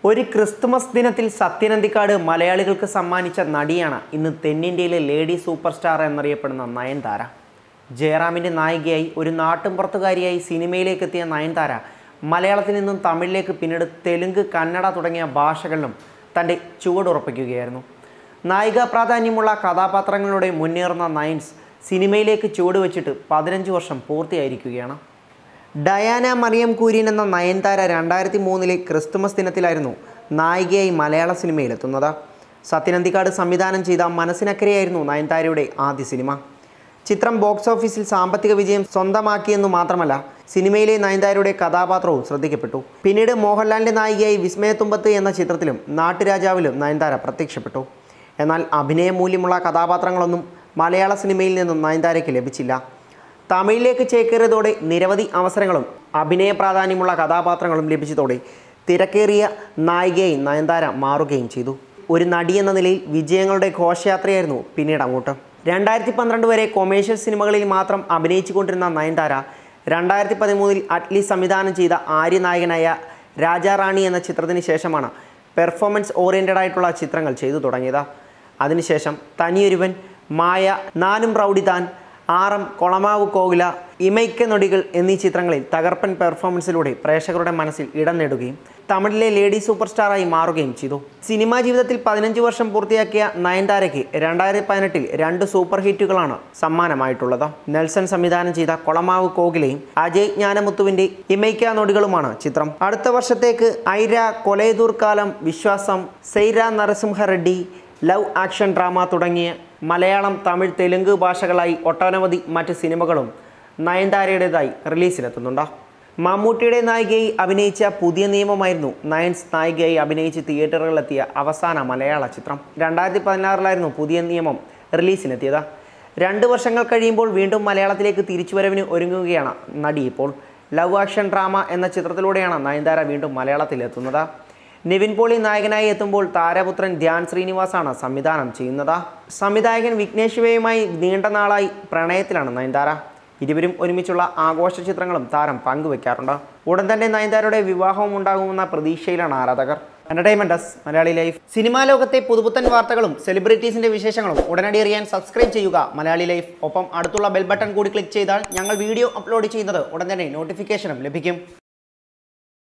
ഒരു ക്രിസ്തുമസ് ദിനത്തിൽ സത്യനന്ദിക്കാട് മലയാളികൾക്ക് സമ്മാനിച്ച നടിയാണ് ഇന്ന് തെന്നിന്ത്യയിലെ ലേഡി സൂപ്പർ സ്റ്റാർ എന്നറിയപ്പെടുന്ന നയൻതാര ജയറാമിൻ്റെ നായികയായി ഒരു നാട്ടുംപുറത്തുകാരിയായി സിനിമയിലേക്ക് എത്തിയ നയൻതാര മലയാളത്തിൽ നിന്നും തമിഴിലേക്ക് പിന്നീട് തെലുങ്ക് കന്നഡ തുടങ്ങിയ ഭാഷകളിലും തൻ്റെ ചുവടുറപ്പിക്കുകയായിരുന്നു നായിക പ്രാധാന്യമുള്ള കഥാപാത്രങ്ങളുടെ മുന്നേറുന്ന നയൻസ് സിനിമയിലേക്ക് ചുവടുവെച്ചിട്ട് പതിനഞ്ച് വർഷം പൂർത്തിയായിരിക്കുകയാണ് ഡയാന മറിയം കുര്യൻ എന്ന നയൻതാര രണ്ടായിരത്തി മൂന്നിലെ ക്രിസ്തുമസ് ദിനത്തിലായിരുന്നു നായികയായി മലയാള സിനിമയിലെത്തുന്നത് സത്യനന്ദിക്കാട് സംവിധാനം ചെയ്ത മനസ്സിനക്കരെയായിരുന്നു നയൻതാരയുടെ ആദ്യ സിനിമ ചിത്രം ബോക്സ് ഓഫീസിൽ സാമ്പത്തിക വിജയം സ്വന്തമാക്കിയെന്നു മാത്രമല്ല സിനിമയിലെ നയൻതാരയുടെ കഥാപാത്രവും ശ്രദ്ധിക്കപ്പെട്ടു പിന്നീട് മോഹൻലാലിൻ്റെ നായികയായി വിസ്മയത്തുമ്പത്ത് എന്ന ചിത്രത്തിലും നാട്ടുരാജാവിലും നയൻതാര പ്രത്യക്ഷപ്പെട്ടു എന്നാൽ അഭിനയ മൂല്യമുള്ള കഥാപാത്രങ്ങളൊന്നും മലയാള സിനിമയിൽ നിന്നും നയൻതാരയ്ക്ക് ലഭിച്ചില്ല തമിഴിലേക്ക് ചേക്കേറിയതോടെ നിരവധി അവസരങ്ങളും അഭിനയ പ്രാധാന്യമുള്ള കഥാപാത്രങ്ങളും ലഭിച്ചതോടെ തിരക്കേറിയ നായികയായി നയൻതാര മാറുകയും ചെയ്തു ഒരു നടി എന്ന നിലയിൽ വിജയങ്ങളുടെ ഘോഷയാത്രയായിരുന്നു പിന്നീട് അങ്ങോട്ട് രണ്ടായിരത്തി പന്ത്രണ്ട് വരെ കൊമേഴ്ഷ്യൽ സിനിമകളിൽ മാത്രം അഭിനയിച്ചു കൊണ്ടിരുന്ന നയൻതാര രണ്ടായിരത്തി പതിമൂന്നിൽ അറ്റ്ലി സംവിധാനം ചെയ്ത ആര്യ നായകനായ രാജാറാണി എന്ന ചിത്രത്തിന് ശേഷമാണ് പെർഫോമൻസ് ഓറിയൻറ്റഡ് ആയിട്ടുള്ള ചിത്രങ്ങൾ ചെയ്തു തുടങ്ങിയത് അതിനുശേഷം തനിയൊരുവൻ മായ നാനും റൗഡിതാൻ ആറം കൊളമാവ് കോകില ഇമൈക്ക നൊടികൾ എന്നീ ചിത്രങ്ങളിൽ തകർപ്പൻ പെർഫോമൻസിലൂടെ പ്രേക്ഷകരുടെ മനസ്സിൽ ഇടം നേടുകയും തമിഴിലെ ലേഡി സൂപ്പർ സ്റ്റാറായി മാറുകയും ചെയ്തു സിനിമാ ജീവിതത്തിൽ പതിനഞ്ച് വർഷം പൂർത്തിയാക്കിയ നയൻതാരയ്ക്ക് രണ്ടായിരത്തി പതിനെട്ടിൽ രണ്ട് സൂപ്പർ ഹിറ്റുകളാണ് സമ്മാനമായിട്ടുള്ളത് നെൽസൺ സംവിധാനം ചെയ്ത കൊളമാവ് കോകിലയും അജയ് ജ്ഞാനമുത്തുവിൻ്റെ ഇമൈക്ക നൊടികളുമാണ് ചിത്രം അടുത്ത വർഷത്തേക്ക് ഐര കൊലയദൂർ കാലം Viswasam Sye Raa Narasimha Reddy love action drama തുടങ്ങിയ മലയാളം തമിഴ് തെലുങ്ക് ഭാഷകളായി ഒട്ടനവധി മറ്റ് സിനിമകളും നയൻതാരയുടേതായി റിലീസിലെത്തുന്നുണ്ട് മമ്മൂട്ടിയുടെ നായികയായി അഭിനയിച്ച പുതിയ നിയമമായിരുന്നു നയൻസ് നായികയായി അഭിനയിച്ച് തിയേറ്ററുകളിലെത്തിയ അവസാന മലയാള ചിത്രം രണ്ടായിരത്തി പതിനാറിലായിരുന്നു പുതിയ നിയമം റിലീസിനെത്തിയത് രണ്ട് വർഷങ്ങൾ കഴിയുമ്പോൾ വീണ്ടും മലയാളത്തിലേക്ക് തിരിച്ചുവരവിന് ഒരുങ്ങുകയാണ് നടി ഇപ്പോൾ ലവ് ആക്ഷൻ ഡ്രാമ എന്ന ചിത്രത്തിലൂടെയാണ് നയൻതാര വീണ്ടും മലയാളത്തിലെത്തുന്നത് നിവിൻ പോളി നായകനായി എത്തുമ്പോൾ താരപുത്രൻ ധ്യാൻ ശ്രീനിവാസാണ് സംവിധാനം ചെയ്യുന്നത് സംവിധായകൻ വിഘ്നേഷ് ശിവയുമായി നീണ്ട നാളായി പ്രണയത്തിലാണ് നയൻതാര ഇരുവരും ഒരുമിച്ചുള്ള ആഘോഷ ചിത്രങ്ങളും താരം പങ്കുവെക്കാറുണ്ട് ഉടൻ തന്നെ നയൻതാരയുടെ വിവാഹവും ഉണ്ടാകുമെന്ന പ്രതീക്ഷയിലാണ് ആരാധകർ entertainment desk Malayali life cinema ലോകത്തെ പുതുപുത്തൻ വാർത്തകളും സെലിബ്രിറ്റീസിന്റെ വിശേഷങ്ങളും ഉടനടി അറിയാൻ സബ്സ്ക്രൈബ് ചെയ്യുക മലയാളി ലൈഫ് ഒപ്പം അടുത്തുള്ള ബെൽ ബട്ടൺ കൂടി ക്ലിക്ക് ചെയ്താൽ ഞങ്ങൾ വീഡിയോ അപ്ലോഡ് ചെയ്യുന്നത് ഉടൻ തന്നെ നോട്ടിഫിക്കേഷനും ലഭിക്കും